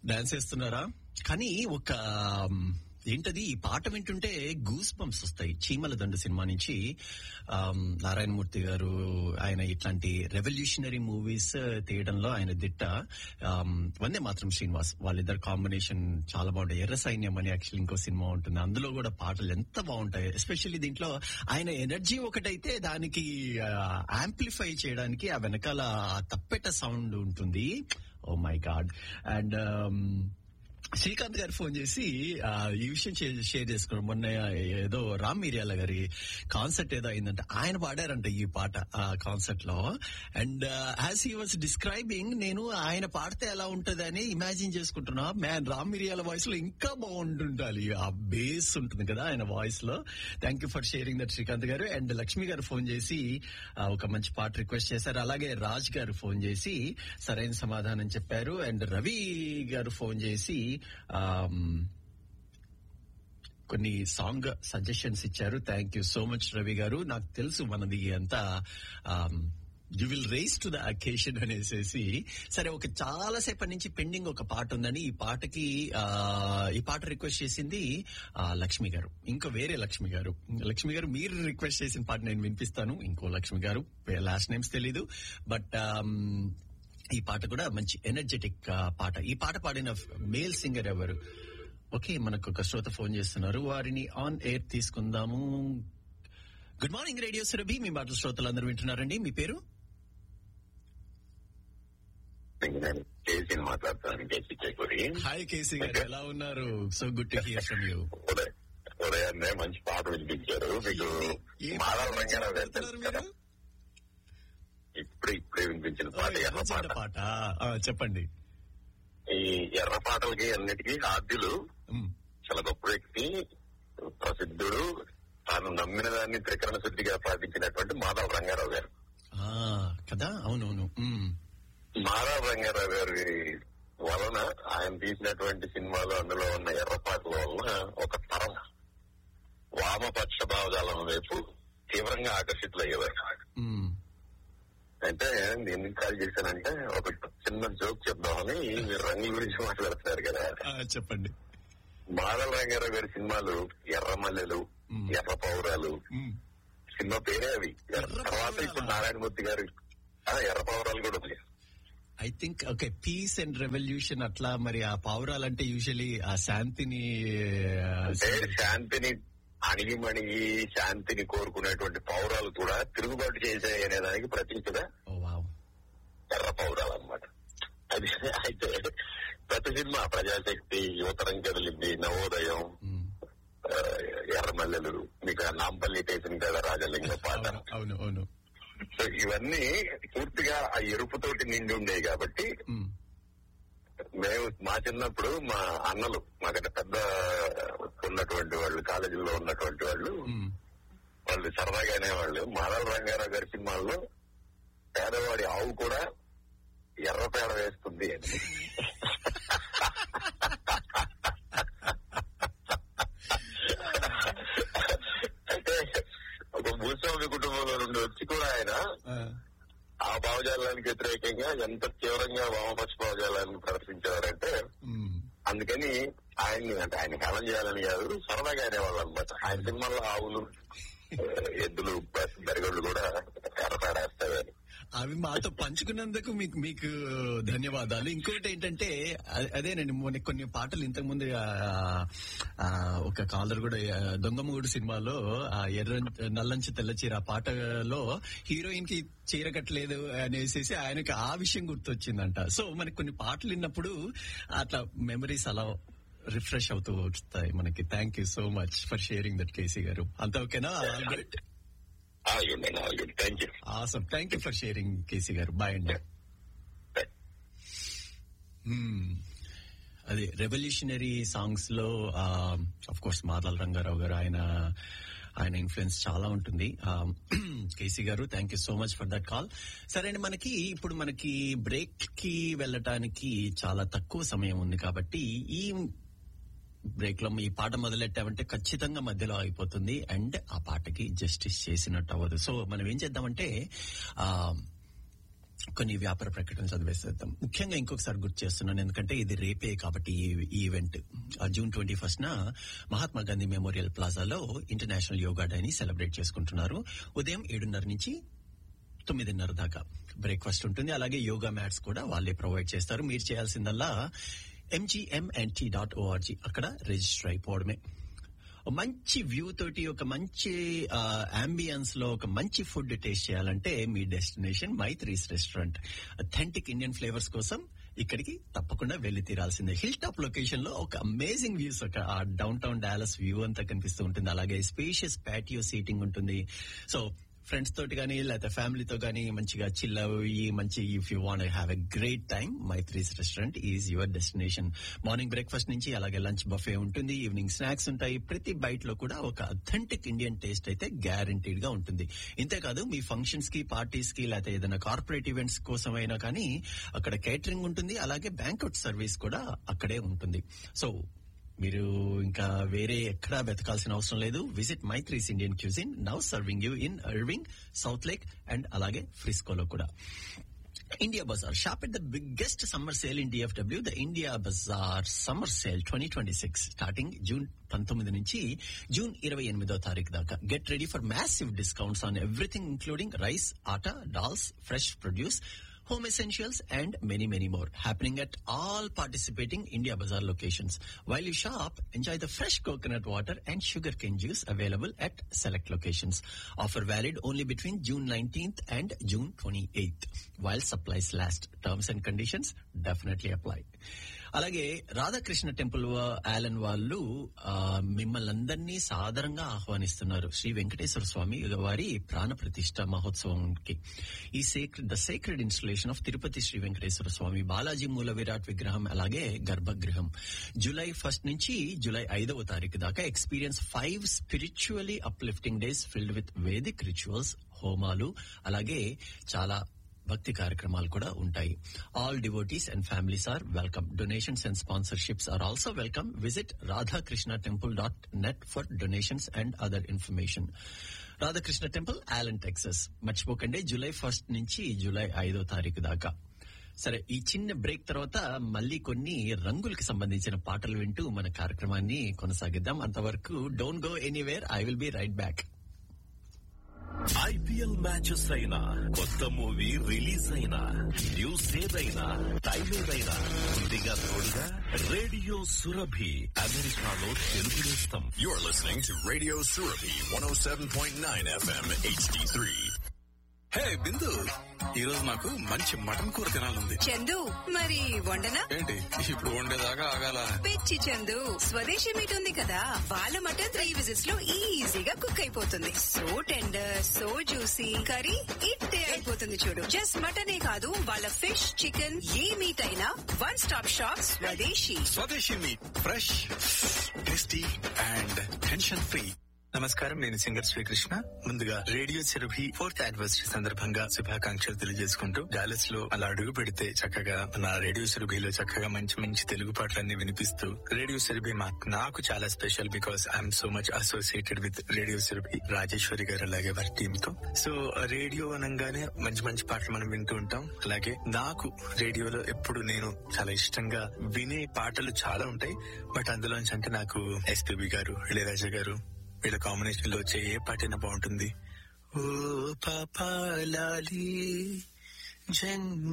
Dance చేస్తున్నారా కానీ ఒక um, ఏంటది ఈ పాట వింటుంటే గూస్ బంప్స్ వస్తాయి చీమల దండు సినిమా నుంచి um, నారాయణమూర్తి గారు ఆయన ఇట్లాంటి రెవల్యూషనరీ మూవీస్ తీయడంలో ఆయన దిట్ట um, వందే మాత్రం శ్రీనివాస్ వాళ్ళిద్దరు కాంబినేషన్ చాలా బాగుంటాయి ఎర్ర సైన్యం అని యాక్చువల్ ఇంకో సినిమా ఉంటుంది అందులో కూడా పాటలు ఎంత బాగుంటాయి ఎస్పెషల్లీ దీంట్లో ఆయన ఎనర్జీ ఒకటైతే దానికి యాంప్లిఫై చేయడానికి ఆ వెనకాల ఆ తప్పెట సౌండ్ ఉంటుంది oh my God and Srikanth గారు ఫోన్ చేసి ఆ, ఈ విషయం చే- షేర్ చేసుకున్నారు మొన్న ఏదో రామ్ మిరియాల గారి కాన్సర్ట్ ఏదో అయిందంటే ఆయన పాడారంట ఈ పాట ఆ కాన్సర్ట్ లో and as he was describing నేను ఆయన పాడితే ఎలా ఉంటది అని ఇమాజిన్ చేసుకుంటున్నా మ్యాన్ రామ్ మిరియాల వాయిస్ లో ఇంకా బాగుంటుండాలి ఆ బేస్ ఉంటుంది కదా ఆయన వాయిస్ లో thank you for sharing that Srikanth గారు అండ్ లక్ష్మి గారు ఫోన్ చేసి ఆ, ఒక మంచి పాట రిక్వెస్ట్ చేశారు అలాగే రాజ్ గారు ఫోన్ చేసి సరైన సమాధానం చెప్పారు అండ్ రవి గారు ఫోన్ చేసి ఆమ్, కొన్ని సాంగ్ సజెషన్స్ ఇచ్చారు thank you so much Ravi గారు నాకు తెలుసు మనది అంతా you will rise to the occasion అనేసేసి సరే ఒక చాలా సేపటి నుంచి పెండింగ్ ఒక పాట ఉందని ఈ పాటకి ఆ, ఈ పాట రిక్వెస్ట్ చేసింది ఆ, లక్ష్మి గారు ఇంకో వేరే లక్ష్మి గారు లక్ష్మి గారు మీరు రిక్వెస్ట్ చేసిన పాట నేను వినిపిస్తాను ఇంకో లక్ష్మి గారు లాస్ట్ నేమ్స్ తెలీదు బట్ ఈ పాట కూడా మంచి ఎనర్జెటిక్ పాట ఈ పాట పాడిన మేల్ సింగర్ ఎవరు ఓకే మనకు ఒక శ్రోత ఫోన్ చేస్తున్నారు వారిని ఆన్ ఎయిర్ తీసుకుందాము గుడ్ మార్నింగ్ రేడియో సురభి మీ మాటల శ్రోతలందరూ వింటున్నారండి మీ పేరు నేను కేసీని మాట్లాడుతాను కేసీ చేకూరి హాయ్ కేసీ గారు ఎలా ఉన్నారు so good to hear from you ఉదయ్ ఉదయాన్నే మంచి పాట వినిపించారు మీకు మాధవ రంగారావు గారు తెలుసు కదా ఇప్పుడే ఇప్పుడే వినిపించిన పాట ఎర్ర పాట పాట ఆ, చెప్పండి ఈ ఎర్ర పాటలకి అన్నిటికీ ఆద్యులు మ్, చాలా గొప్ప వ్యక్తి ప్రసిద్ధుడు తాను నమ్మిన దాన్ని త్రికరణ శుద్ధిగా పాటించినటువంటి మాధవ రంగారావు గారు ఆ, కదా అవునవును మ్, మాధవ రంగారావు గారి వలన ఆయన తీసినటువంటి సినిమాలు అందులో ఉన్న ఎర్ర పాటల వలన ఒక తరం వామపక్ష భావజాలం వైపు తీవ్రంగా ఆకర్షితులయ్యేవారు మ్, అంటే నేను ఎందుకు కాల్ చేశానంటే ఒక చిన్న జోక్ చెప్దామని మీరు రంగుల గురించి మాట్లాడుతున్నారు కదా ఆ, చెప్పండి మాధవ రంగారావు గారి సినిమాలు ఎర్రమల్లెలు మ్. ఎర్ర పౌరాలు మ్, సినిమా పేరే అవి ఎర్ర తర్వాత పౌరాలా? ఇప్పుడు నారాయణమూర్తి గారు ఆ, ఎర్ర పౌరాలు కూడా ఉంది I think okay peace and revolution అట్లా మరి ఆ పావురాలంటే యూజువలీ ఆ శాంతిని ఆ, అంటే శాంతిని అణిగిమణిగి శాంతిని కోరుకునేటువంటి పౌరాలు కూడా తిరుగుబాటు చేశాయి అనే దానికి ప్రతీకగా ఓ వావ్ ఎర్ర పౌరాలు అన్నమాట అది అయితే ప్రతి సినిమా ప్రజాశక్తి యువతరం కదిలింది నవోదయం మ్, ఆ, ఎర్రమల్లెలు మీకు ఆ నాంపల్లి టేసిన కదా రాజలింగ పాట అవును అవును అవును సో ఇవన్నీ పూర్తిగా ఆ ఎరుపుతోటి నిండి ఉండేవి కాబట్టి మ్, మేము మా చిన్నప్పుడు మా అన్నలు మాకంటే పెద్ద ఉన్నటువంటి వాళ్ళు కాలేజీలో ఉన్నటువంటి వాళ్ళు మ్. వాళ్ళు సరదాగానే వాళ్ళు మాధవ రంగారావు గారి సినిమాల్లో పేదవాడి ఆవు కూడా ఎర్ర పేడ వేస్తుంది అని అంటే ఒక భూస్వామి కుటుంబంలో నుండి వచ్చి కూడా ఆయన ఆ, ఆ భావజాలానికి వ్యతిరేకంగా ఎంత తీవ్రంగా వామపక్ష భావజాలాన్ని ప్రదర్శించారంటే మ్. అందుకని ఆయన్ని అంటే ఆయన కాలం చేయాలని కాదు సరదాగా అనేవాళ్ళు అనమాట ఆయన సినిమాల్లో ఆవులు ఆ, ఎద్దులు బెరగళ్ళు కూడా ఎర్రపేడేస్తాయని అవి మాతో పంచుకున్నందుకు మీకు మీకు ధన్యవాదాలు ఇంకోటి ఏంటంటే అ- అదేనండి మొన్న కొన్ని పాటలు ఇంతకు ముందు ఆ, ఆ, ఒక కాలర్ కూడా ఆ, దొంగమూడు సినిమాలో ఆ ఎర్ర నల్లంచి తెల్ల చీర ఆ పాటలో హీరోయిన్ కి చీర కట్టలేదు అనేసి ఆయనకి ఆ విషయం గుర్తొచ్చిందంట సో మనకి కొన్ని పాటలు విన్నప్పుడు అట్లా మెమరీస్ అలా రిఫ్రెష్ అవుతూ వస్తాయి మనకి thank you so much for sharing that K C గారు అంత ఓకేనా ఆల్ గుడ్ ఆగుండండి ఆగుండి thank you awesome thank you for sharing K C గారు బాయ్ అండి మ్మ్. అదే రెవల్యూషనరీ సాంగ్స్ లో అఫ్ కోర్స్ మాదల రంగారావు గారు ఆయన ఆయన ఇన్ఫ్లుయెన్స్ చాలా ఉంటుంది కేసీ గారు thank you so much for that call సరే అండి మనకి ఇప్పుడు మనకి బ్రేక్ కి వెళ్ళటానికి చాలా తక్కువ సమయం ఉంది కాబట్టి ఈ బ్రేక్ లో ఈ పాట మొదలెట్టామంటే ఖచ్చితంగా మధ్యలో అయిపోతుంది అండ్ ఆ పాటకి జస్టిస్ చేసినట్టు అవ్వదు సో మనం ఏం చేద్దామంటే ఆ కొన్ని వ్యాపార ప్రకటనలు చదివేసేద్దాం ముఖ్యంగా ఇంకొకసారి గుర్తు చేస్తున్నాను ఎందుకంటే ఇది రేపే కాబట్టి ఈ- ఈ ఈవెంట్ ఆ జూన్ ట్వంటీ ఫస్ట్ న మహాత్మా గాంధీ మెమోరియల్ ప్లాజాలో ఇంటర్నేషనల్ యోగా డేని సెలబ్రేట్ చేసుకుంటున్నారు ఉదయం ఏడున్నర నుంచి తొమ్మిదిన్నర దాకా బ్రేక్ఫాస్ట్ ఉంటుంది అలాగే యోగా మ్యాట్స్ కూడా వాళ్ళే ప్రొవైడ్ చేస్తారు మీరు చేయాల్సిందల్లా ఎంజీఎంఎన్టీ డాట్ ఓఆర్జీ అక్కడ రిజిస్టర్ అయిపోవడమే ఒక మంచి వ్యూ తోటి ఒక మంచి అంబియన్స్ లో ఒక మంచి ఫుడ్ టేస్ట్ చేయాలంటే మీ destination Maitri's restaurant authentic Indian flavours కోసం ఇక్కడికి తప్పకుండా వెళ్లి తీరాల్సిందే హిల్ టాప్ లొకేషన్ లో ఒక అమేజింగ్ వ్యూస్ ఒక డౌన్ టౌన్ డాలస్ వ్యూ అంతా కనిపిస్తూ ఉంటుంది అలాగే స్పేషియస్ ప్యాటియో సీటింగ్ ఉంటుంది సో ఫ్రెండ్స్ తోటి కానీ లేకపోతే ఫ్యామిలీతో కానీ మంచిగా చిల్ అయ్యి మంచి if you want have a great time Maitri's restaurant is your destination morning breakfast నుంచి అలాగే లంచ్ బఫే ఉంటుంది ఈవినింగ్ స్నాక్స్ ఉంటాయి ప్రతి బైట్ లో కూడా ఒక అథెంటిక్ ఇండియన్ టేస్ట్ అయితే గ్యారంటీడ్ గా ఉంటుంది ఇంతేకాదు మీ ఫంక్షన్స్ కి పార్టీస్ కి లేకపోతే ఏదైనా కార్పొరేట్ ఈవెంట్స్ కోసమైనా కానీ అక్కడ కేటరింగ్ ఉంటుంది అలాగే బ్యాంక్అవుట్ సర్వీస్ కూడా అక్కడే ఉంటుంది సో మీరు ఇంకా వేరే ఎక్కడా వెతకాల్సిన అవసరం లేదు visit Maitri's Indian cuisine now serving you in Irving Southlake and అలాగే ఫ్రిస్కోలో కూడా India bazaar shop at the biggest summer sale in D F W the India bazaar summer sale twenty twenty six starting June పంతొమ్మిది నుంచి June ఇరవై ఎనిమిదో తారీఖు దాకా get ready for massive discounts on everything including rice atta dals fresh produce home essentials and many many more happening at all participating India Bazaar locations. While you shop, enjoy the fresh coconut water and sugarcane juice available at select locations. Offer valid only between June 19th and June 28th while supplies last. Terms and conditions definitely apply. అలాగే Radhakrishna temple Alan వాళ్ళు ఆ, మిమ్మల్ని అందరినీ సాదరంగా ఆహ్వానిస్తున్నారు శ్రీ వెంకటేశ్వర స్వామి వారి ప్రాణ ప్రతిష్ట మహోత్సవంకి ఈ sacred the sacred installation of Tirupati Shri Venkateswara Swami Balaji మూల విరాట్ విగ్రహం అలాగే గర్భగృహం జూలై ఫస్ట్ నుంచి జూలై ఐదవ తారీఖు దాకా experience five spiritually uplifting days filled with Vedic rituals హోమాలు అలాగే చాలా భక్తి కార్యక్రమాలు కూడా ఉంటాయి all devotees and families are welcome donations and sponsorships are also welcome visit Radha Krishna temple dot net for donations and other information Radha Krishna temple Allen Texas మర్చిపోకండి July first నుంచి July ఐదో తారీఖు దాకా సరే ఈ చిన్న బ్రేక్ తర్వాత మళ్ళీ కొన్ని రంగులకి సంబంధించిన పాటలు వింటూ మన కార్యక్రమాన్ని కొనసాగిద్దాం అంతవరకు don't go anywhere I will be right back IPL matches అయినా కొత్త మూవీ రిలీజ్ అయినా న్యూస్ ఏదైనా టైం ఏదైనా ముందుగా తోడుగా రేడియో సురభి అమెరికాలో తెలుగు నేస్తం You're listening to Radio Surabhi 107.9 FM HD3. హే బిందు ఈ రోజు నాకు మంచి మటన్ కూర తినాలంది చందు మరి వండనా ఏంటి ఇప్పుడు వండేదాకా ఆగాల పిచ్చి చందు స్వదేశీ మీట్ ఉంది కదా వాళ్ళ మటన్ త్రీ విజిట్స్ లో ఈజీగా కుక్ అయిపోతుంది so tender so juicy curry ఇట్టే అయిపోతుంది చూడు జస్ట్ మటనే కాదు వాళ్ళ ఫిష్ చికెన్ ఏ మీట్ అయినా one stop shop Swadeshi Swadeshi meat fresh tasty and tension free నమస్కారం నేను సింగర్ శ్రీకృష్ణ ముందుగా రేడియో చెరుభి ఫోర్త్ యానివర్సరీ సందర్భంగా శుభాకాంక్షలు తెలియజేసుకుంటూ డాలస్ లో అలా అడుగు పెడితే చక్కగా నా రేడియో చెరుభిలో చక్కగా మంచి మంచి తెలుగు పాటలన్నీ వినిపిస్తూ రేడియో చెరుభి మాకు నాకు చాలా special because I'm so much associated with radio చెరుభి రాజేశ్వరి గారు అలాగే వారి టీమ్ తో సో రేడియో అనగానే మంచి మంచి పాటలు మనం వింటూ ఉంటాం అలాగే నాకు రేడియోలో ఎప్పుడు నేను చాలా ఇష్టంగా వినే పాటలు చాలా ఉంటాయి బట్ అందులోంచి అంటే నాకు ఎస్పీబి గారు ఇళయరాజా గారు వీళ్ళ కాంబినేషన్ లో వచ్చే ఏ పాటైనా బాగుంటుంది ఓ పాపాలి జన్మ